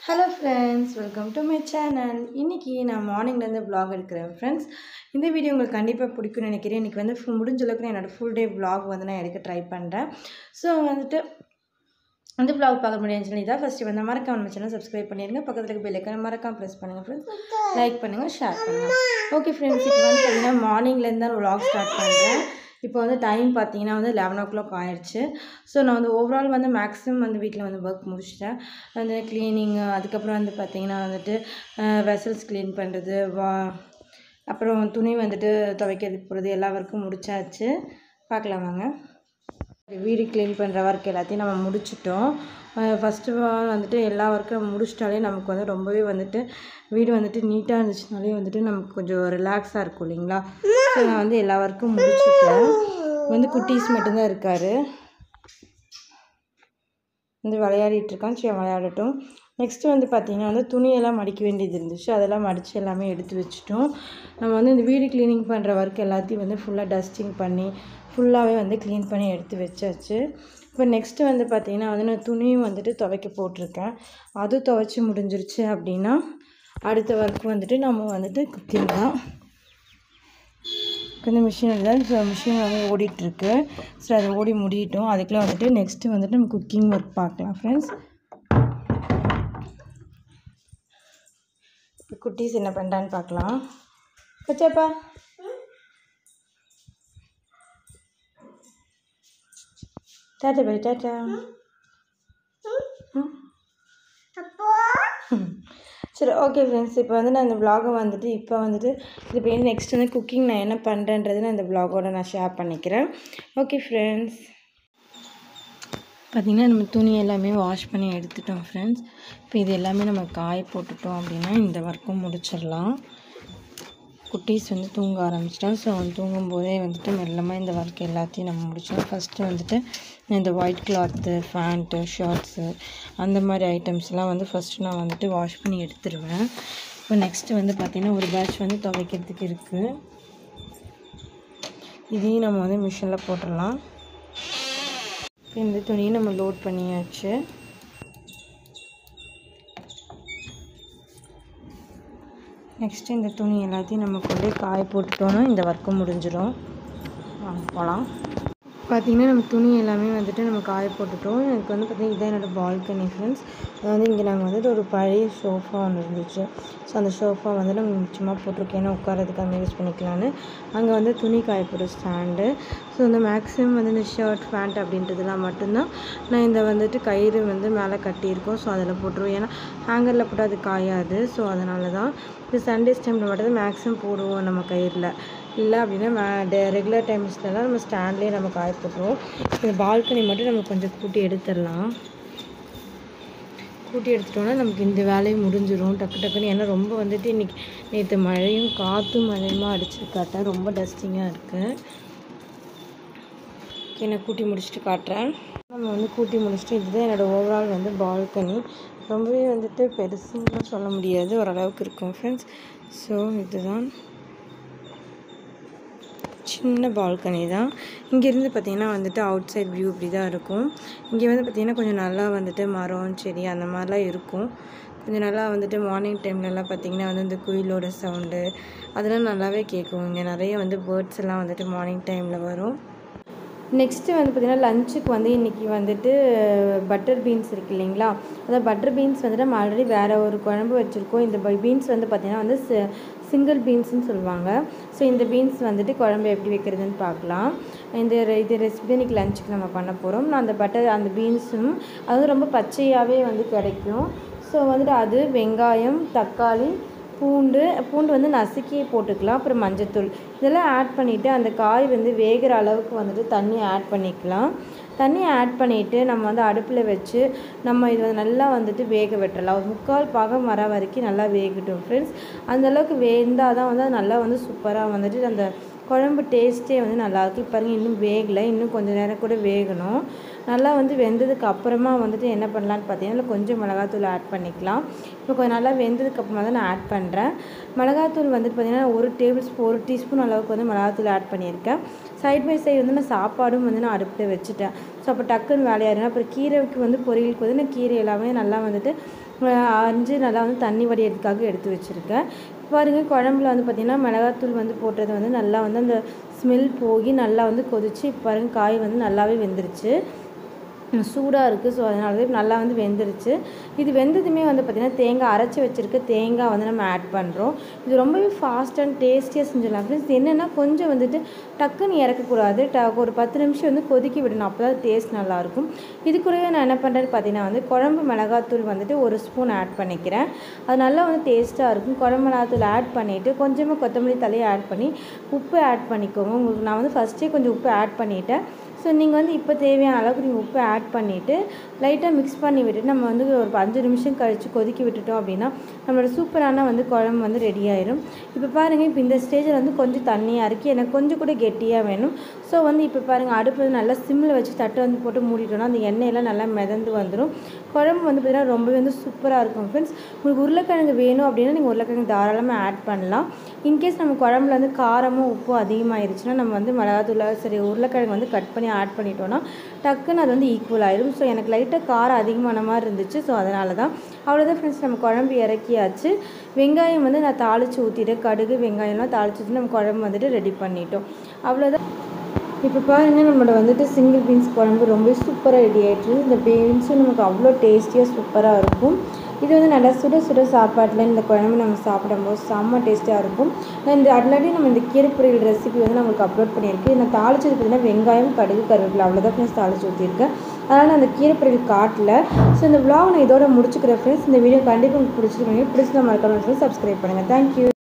hello friends welcome to my channel இன்றைக்கி நான் மார்னிங்லேருந்து vlog எடுக்கிறேன் ஃப்ரெண்ட்ஸ் இந்த வீடியோ உங்களுக்கு கண்டிப்பாக பிடிக்கும்னு நினைக்கிறேன் இன்றைக்கி வந்து full- முடிஞ்ச அளவுக்கு நான் என்னோடய ஃபுல் டே vlog வந்து நான் எடுக்க ட்ரை பண்ணுறேன் ஸோ வந்துட்டு அந்த vlog பார்க்க முடியாது சொல்லி தான் ஃபஸ்ட்டு வந்து மறக்காம நம்ம சேனல் சப்ஸ்கிரைப் பண்ணிடுங்க பக்கத்தில் இருக்க பெல் ஐக்கான மறக்காம ப்ரெஸ் பண்ணுங்கள் ஃப்ரெண்ட்ஸ் லைக் பண்ணுங்கள் ஷேர் பண்ணுங்கள் ஓகே ஃப்ரெண்ட்ஸ் இப்போ வந்து பார்த்தீங்கன்னா மார்னிங்லேருந்து தான் vlog ஸ்டார்ட் பண்ணுறேன் இப்போ வந்து டைம் பார்த்தீங்கன்னா வந்து லெவன் ஓ கிளாக் ஆயிடுச்சு ஸோ நான் வந்து ஓவரால் வந்து மேக்ஸிமம் வந்து வீட்டில் வந்து ஒர்க் முடிச்சிட்டேன் வந்து க்ளீனிங் அதுக்கப்புறம் வந்து பார்த்தீங்கன்னா வந்துட்டு வெசல்ஸ் க்ளீன் பண்ணுறது வா அப்புறம் துணி வந்துட்டு துவைக்கிறதுக்கு போகிறது எல்லா ஒர்க்கும் முடிச்சாச்சு பார்க்கலாம் வாங்க வீடு க்ளீன் பண்ணுற ஒர்க் எல்லாத்தையும் நம்ம முடிச்சிட்டோம் ஃபஸ்ட்டு வந்துட்டு எல்லா ஒர்க்கும் நம்ம முடிச்சிட்டாலே நமக்கு வந்து ரொம்பவே வந்துட்டு வீடு வந்துட்டு நீட்டாக இருந்துச்சுனாலே வந்துட்டு நமக்கு கொஞ்சம் ரிலாக்ஸாக இருக்கும் இல்லைங்களா ஸோ நான் வந்து எல்லா ஒர்க்கும் முடிச்சிட்டேன் வந்து குட்டீஸ் மட்டும்தான் இருக்கார் வந்து விளையாடிட்டு இருக்கான் சரி விளையாடட்டும் நெக்ஸ்ட்டு வந்து பார்த்திங்கன்னா வந்து துணியெல்லாம் மடிக்க வேண்டியது இருந்துச்சு அதெல்லாம் மடித்து எல்லாமே எடுத்து வச்சுட்டோம் நம்ம வந்து இந்த வீடு க்ளீனிங் பண்ணுற ஒர்க் எல்லாத்தையும் வந்து ஃபுல்லாக டஸ்டிங் பண்ணி ஃபுல்லாகவே வந்து க்ளீன் பண்ணி எடுத்து வச்சாச்சு இப்போ நெக்ஸ்ட்டு வந்து பார்த்திங்கன்னா வந்து நான் துணியும் வந்துட்டு துவைக்க போட்டிருக்கேன் அது துவைச்சி முடிஞ்சிருச்சு அப்படின்னா அடுத்த ஒர்க் வந்துட்டு நம்ம வந்துட்டு குக்கிங் தான் இந்த மிஷின் தான் ஸோ மிஷின் வந்து ஓடிட்டுருக்கு ஸோ அது ஓடி முடியட்டும் அதுக்குள்ளே வந்துட்டு நெக்ஸ்ட்டு வந்துட்டு நம்ம குக்கிங் ஒர்க் பார்க்கலாம் ஃப்ரெண்ட்ஸ் இப்போ குட்டீஸ் என்ன பண்ணுறான்னு பார்க்கலாம் பச்சாப்பா டாட்டா பை டாட்டா ம் சரி ஓகே ஃப்ரெண்ட்ஸ் இப்போ வந்து நான் இந்த vlog-அ வந்துட்டு இப்போ வந்துட்டு இது இப்போ நெக்ஸ்ட் வந்து குக்கிங் நான் என்ன பண்ணுறேன்றது நான் இந்த vlog-ஓட நான் ஷேர் பண்ணிக்கிறேன் ஓகே ஃப்ரெண்ட்ஸ் பார்த்திங்கன்னா நம்ம துணி எல்லாமே வாஷ் பண்ணி எடுத்துட்டோம் ஃப்ரெண்ட்ஸ் இப்போ இது எல்லாமே நம்ம காய போட்டுட்டோம் அப்படின்னா இந்த ஒர்க்கும் முடிச்சிடலாம் குட்டீஸ் வந்து தூங்க ஆரம்பிச்சிட்டோம் ஸோ அவன் தூங்கும்போதே வந்துட்டு மெல்லமாக இந்த ஒர்க் எல்லாத்தையும் நம்ம முடிச்சோம் ஃபஸ்ட்டு வந்துட்டு இந்த ஒயிட் கிளாத்து ஃபேண்ட்டு ஷர்ட்ஸு அந்த மாதிரி ஐட்டம்ஸ்லாம் வந்து ஃபஸ்ட்டு நான் வந்துட்டு வாஷ் பண்ணி எடுத்துருவேன் இப்போ நெக்ஸ்ட்டு வந்து பார்த்திங்கன்னா ஒரு பேட்ச் வந்து துவைக்கிறதுக்கு இருக்குது இதையும் நம்ம வந்து மிஷினில் போட்டுடலாம் இப்போ இந்த துணியை நம்ம லோட் பண்ணியாச்சு நெக்ஸ்ட்டு இந்த துணி எல்லாத்தையும் நம்ம கொண்டு போய் காய போட்டுட்டோன்னா இந்த ஒர்க்கு முடிஞ்சிடும் வாங்க போகலாம் பார்த்திங்கன்னா நம்ம துணி எல்லாமே வந்துட்டு நம்ம காய போட்டுட்டோம் எனக்கு வந்து பார்த்திங்கன்னா இதான் என்னோடய பால்கனி ஃப்ரெண்ட்ஸ் அது வந்து இங்கே நாங்கள் வந்துட்டு ஒரு பழைய சோஃபா ஒன்று இருந்துச்சு ஸோ அந்த சோஃபா வந்து நம்ம சும்மா போட்டிருக்கேன் ஏன்னா உட்காரதுக்கு அங்கே யூஸ் பண்ணிக்கலான்னு அங்கே வந்து துணி காய போடுற ஸ்டாண்டு ஸோ இந்த மேக்ஸிமம் வந்து இந்த ஷர்ட் பேண்ட் அப்படின்றதுலாம் மட்டும்தான் நான் இந்த வந்துட்டு கயிறு வந்து மேலே கட்டியிருக்கோம் ஸோ அதில் போட்டுருவோம் ஏன்னா ஹேங்கரில் போட்டால் அது காயாது ஸோ அதனால தான் இது சண்டேஸ் டைமில் மட்டும் தான் மேக்ஸிமம் போடுவோம் நம்ம கயிறில் இல்லை அப்படின்னா ரெகுலர் டைம்ஸ்லலாம் நம்ம ஸ்டாண்ட்லேயே நம்ம காய போட்டுருவோம் இந்த பால்கனி மட்டும் நம்ம கொஞ்சம் கூட்டி எடுத்துடலாம் கூட்டி எடுத்துட்டோம்னா நமக்கு இந்த வேலையும் முடிஞ்சிடும் டக்கு டக்குன்னு ஏன்னா ரொம்ப வந்துட்டு இன்றைக்கி நேற்று மழையும் காற்றும் மழையுமா அடிச்சிருக்காட்ட ரொம்ப டஸ்டிங்காக இருக்குது ஓகே நான் கூட்டி முடிச்சுட்டு காட்டுறேன் நம்ம வந்து கூட்டி முடிச்சுட்டு இதுதான் என்னோடய ஓவரால் வந்து பால்கனி ரொம்பவே வந்துட்டு பெருசுன்னு சொல்ல முடியாது ஓரளவுக்கு இருக்கும் ஃப்ரெண்ட்ஸ் ஸோ இதுதான் சின்ன பால்கனி தான் இங்கேருந்து பார்த்தீங்கன்னா வந்துட்டு அவுட் சைட் வியூ இப்படி தான் இருக்கும் இங்கே வந்து பார்த்திங்கன்னா கொஞ்சம் நல்லா வந்துட்டு மரம் செடி அந்த மாதிரிலாம் இருக்கும் கொஞ்சம் நல்லா வந்துட்டு மார்னிங் டைம்லலாம் பார்த்திங்கன்னா வந்து இந்த குயிலோட சவுண்டு அதெல்லாம் நல்லாவே கேட்கும் இங்கே நிறைய வந்து பேர்ட்ஸ் எல்லாம் வந்துட்டு மார்னிங் டைமில் வரும் நெக்ஸ்ட்டு வந்து பார்த்திங்கன்னா லஞ்சுக்கு வந்து இன்றைக்கி வந்துட்டு பட்டர் பீன்ஸ் இருக்கு இல்லைங்களா அதாவது பட்டர் பீன்ஸ் வந்துட்டு நம்ம ஆல்ரெடி வேறு ஒரு குழம்பு வச்சுருக்கோம் இந்த பீன்ஸ் வந்து பார்த்திங்கன்னா வந்து சிங்கிள் பீன்ஸ்னு சொல்லுவாங்க ஸோ இந்த பீன்ஸ் வந்துட்டு குழம்பு எப்படி வைக்கிறதுன்னு பார்க்கலாம் இந்த ரெ- இது ரெசிபி இன்றைக்கி லஞ்சுக்கு நம்ம பண்ண போகிறோம் நான் அந்த பட்டர் அந்த பீன்ஸும் அது ரொம்ப பச்சையாகவே வந்து கிடைக்கும் ஸோ வந்துட்டு அது வெங்காயம் தக்காளி பூண்டு பூண்டு வந்து நசுக்கி போட்டுக்கலாம் அப்புறம் மஞ்சத்தூள் இதெல்லாம் ஆட் பண்ணிவிட்டு அந்த காய் வந்து வேகிற அளவுக்கு வந்துட்டு தண்ணி ஆட் பண்ணிக்கலாம் தண்ணி ஆட் பண்ணிவிட்டு நம்ம வந்து அடுப்பில் வச்சு நம்ம இது வந்து நல்லா வந்துட்டு வேக விட்டுறலாம் ஒரு முக்கால் பாகம் வர வரைக்கும் நல்லா வேகட்டும் ஃப்ரெண்ட்ஸ் அந்தளவுக்கு வெந்தால் தான் வந்து அது நல்லா வந்து சூப்பராக வந்துட்டு அந்த குழம்பு டேஸ்ட்டே வந்து நல்லாயிருக்கு இப்போ பாருங்க இன்னும் வேகலை இன்னும் கொஞ்சம் நேரம் கூட வேகணும் நல்லா வந்து வெந்ததுக்கு அப்புறமா வந்துட்டு என்ன பண்ணலான்னு பார்த்தீங்கன்னா இதுல கொஞ்சம் மிளகாத்தூள் ஆட் பண்ணிக்கலாம் இப்போ கொஞ்சம் நல்லா வெந்ததுக்கு அப்புறமா தான் நான் ஆட் பண்ணுறேன் மிளகாத்தூள் வந்துட்டு பார்த்தீங்கன்னா ஒரு டேபிள் ஸ்பூன் ஒரு டீஸ்பூன் அளவுக்கு வந்து மிளகாத்தூள் ஆட் பண்ணியிருக்கேன் சைட் பை சைடு வந்து நான் சாப்பாடும் வந்து நான் அடுப்பில் வச்சுட்டேன் ஸோ அப்போ டக்குன்னு வேலையாயிருங்க அப்புறம் கீரைக்கு வந்து பொரியலுக்கு வந்து நான் கீரை எல்லாமே நல்லா வந்துட்டு அரிஞ்சு நல்லா வந்து தண்ணி வடிகிறதுக்காக எடுத்து வச்சுருக்கேன் பாருங்கள் குழம்புல வந்து பார்த்திங்கன்னா மிளகாத்தூள் வந்து போட்டது வந்து நல்லா வந்து அந்த ஸ்மெல் போய் நல்லா வந்து கொதிச்சு இப்போ பாருங்கள் காய் வந்து நல்லாவே வெந்துருச்சு சூடாக இருக்குது ஸோ அதனால நல்லா வந்து வெந்துருச்சு இது வெந்ததுமே வந்து பார்த்திங்கன்னா தேங்காய் அரைச்சி வச்சுருக்க தேங்காய் வந்து நம்ம ஆட் பண்ணுறோம் இது ரொம்பவே ஃபாஸ்ட் அண்ட் டேஸ்டியாக செஞ்சிடலாம் ஃப்ரெண்ட்ஸ் இது என்னென்னா கொஞ்சம் வந்துட்டு டக்குன்னு இறக்கக்கூடாது ட ஒரு பத்து நிமிஷம் வந்து கொதிக்க விடணும் அப்போ தான் டேஸ்ட் நல்லாயிருக்கும் இது கூடவே நான் என்ன பண்ணுறேன்னு பார்த்தீங்கன்னா வந்து குழம்பு மிளகாத்தூள் வந்துட்டு ஒரு ஸ்பூன் ஆட் பண்ணிக்கிறேன் அது நல்லா வந்து டேஸ்ட்டாக இருக்கும் குழம்பு மிளகாத்தூள் ஆட் பண்ணிவிட்டு கொஞ்சமாக கொத்தமல்லி தலையை ஆட் பண்ணி உப்பு ஆட் பண்ணிக்கோங்க உங்களுக்கு நான் வந்து ஃபஸ்ட்டே கொஞ்சம் உப்பு ஆட் பண்ணிவிட்டேன் ஸோ நீங்கள் வந்து இப்போ தேவையான அளவுக்கு நீங்கள் உப்பு ஆட் பண்ணிவிட்டு லைட்டாக மிக்ஸ் பண்ணி விட்டுட்டு நம்ம வந்து ஒரு அஞ்சு நிமிஷம் கழித்து கொதிக்க விட்டுட்டோம் அப்படின்னா நம்மளோட சூப்பரான வந்து குழம்பு வந்து ரெடி ஆயிரும் இப்போ பாருங்கள் இப்போ இந்த ஸ்டேஜில் வந்து கொஞ்சம் தண்ணியாக இருக்குது எனக்கு கொஞ்சம் கூட கெட்டியாக வேணும் ஸோ வந்து இப்போ பாருங்கள் அடுப்பு வந்து நல்லா சிம்மில் வச்சு தட்டை வந்து போட்டு மூடிட்டோம்னா அந்த எண்ணெயெல்லாம் நல்லா மிதந்து வந்துடும் குழம்பு வந்து பார்த்திங்கன்னா ரொம்பவே வந்து சூப்பராக இருக்கும் ஃப்ரெண்ட்ஸ் உங்களுக்கு உருளைக்கிழங்கு வேணும் அப்படின்னா நீங்கள் உருளைக்கிழங்கு தாராளமாக ஆட் பண்ணலாம் இன்கேஸ் நம்ம குழம்புல வந்து காரமும் உப்பும் அதிகமாகிருச்சுன்னா நம்ம வந்து மிளகாத்தூள் சரி உருளைக்கிழங்கு வந்து கட் பண்ணி ஆட் பண்ணிட்டோன்னா டக்குன்னு அது வந்து ஈக்குவல் ஆயிடும் ஸோ எனக்கு லைட்டாக காரம் அதிகமான மாதிரி இருந்துச்சு ஸோ அதனால தான் அவ்வளோதான் ஃப்ரெண்ட்ஸ் நம்ம குழம்பு இறக்கியாச்சு வெங்காயம் வந்து நான் தாளித்து ஊற்றிட்டு கடுகு வெங்காயம்லாம் தாளிச்சு ஊற்றி நம்ம குழம்பு வந்துட்டு ரெடி பண்ணிட்டோம் அவ்வளோதான் இப்போ பாருங்கள் நம்மளோட வந்துட்டு சிங்கிள் பீன்ஸ் குழம்பு ரொம்ப சூப்பராக ரெடி ஆகிட்டு இந்த பீன்ஸும் நமக்கு அவ்வளோ டேஸ்டியாக சூப்பராக இருக்கும் இது வந்து நல்லா சுட சுட சாப்பாட்டில் இந்த குழம்பு நம்ம சாப்பிடும்போது செம்ம டேஸ்ட்டாக இருக்கும் நான் இந்த ஆல்ரெடி நம்ம இந்த கீரைப்பொரியல் ரெசிபி வந்து நம்மளுக்கு அப்லோட் பண்ணியிருக்கு நான் தாளிச்சது பார்த்தீங்கன்னா வெங்காயம் கடுகு கருவேப்பிலை அவ்வளோதான் ஃப்ரெண்ட்ஸ் தாளிச்சு ஊற்றிருக்கேன் அதனால் நான் அந்த கீரைப்பொரியல் காட்டல ஸோ இந்த vlog நான் இதோட முடிச்சுக்கிறேன் ஃப்ரெண்ட்ஸ் இந்த வீடியோ கண்டிப்பாக உங்களுக்கு பிடிச்சிருக்கீங்க பிடிச்சா மறக்காம சப்ஸ்கிரைப் பண்ணுங்கள் தேங்க்யூ